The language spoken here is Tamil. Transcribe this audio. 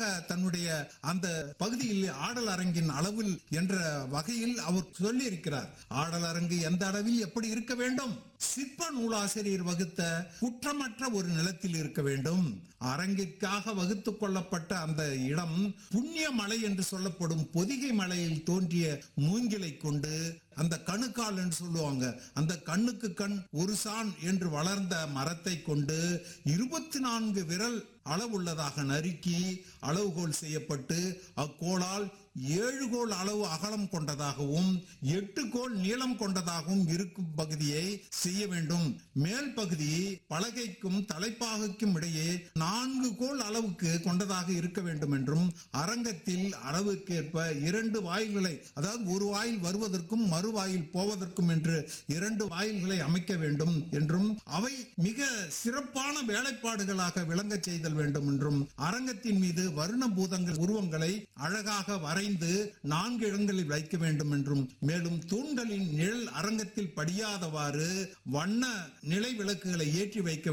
தன்னுடைய அந்த பகுதியில் ஆடல் அரங்கின் அளவில் என்ற வகையில் அவர் சொல்லியிருக்கிறார் ஆடல் அரங்கு எந்த அளவில் எப்படி இருக்க வேண்டும் சிற்ப நூலாசிரியர் வகுத்த குற்றமற்ற ஒரு நிலத்தில் இருக்க வேண்டும் அரங்கிற்காக வகுத்துக் கொள்ளப்பட்ட அந்த இடம் புண்ணிய மலை என்று சொல்லப்படும் பொதிகை மலையில் தோன்றிய மூங்கிலை கொண்டு அந்த கணுக்கால் என்று சொல்லுவாங்க அந்த கண்ணுக்கு கண் ஒரு சான் என்று வளர்ந்த மரத்தை கொண்டு இருபத்தி நான்கு விரல் அளவுள்ளதாக நறுக்கி அளவுகோல் செய்யப்பட்டு அக்கோளால் ஏழு கோல் அளவு அகலம் கொண்டதாகவும் எட்டு கோல் நீளம் கொண்டதாகவும் இருக்கும் பகுதியை செய்ய வேண்டும் மேல் பகுதி பலகைக்கும் தலைப்பாகைக்கும் இடையே நான்கு கோல் அளவுக்கு கொண்டதாக இருக்க வேண்டும் என்றும் அரங்கத்தில் அளவுக்கேற்ப இரண்டு வாயில்களை அதாவது ஒரு வாயில் வருவதற்கும் மறுவாயில் போவதற்கும் என்று இரண்டு வாயில்களை அமைக்க வேண்டும் என்றும் அவை மிக சிறப்பான வேலைப்பாடுகளாக விளங்கச் செய்தல் வேண்டும் என்றும் அரங்கத்தின் மீது வர்ண பூதங்கள் உருவங்களை அழகாக வரைந்து நான்கு இடங்களில் வைக்க வேண்டும் என்றும் மேலும் தூண்களின் நிழல் அரங்கத்தில் படியாதவாறு வண்ண நிலை விளக்குகளை ஏற்றி வைக்க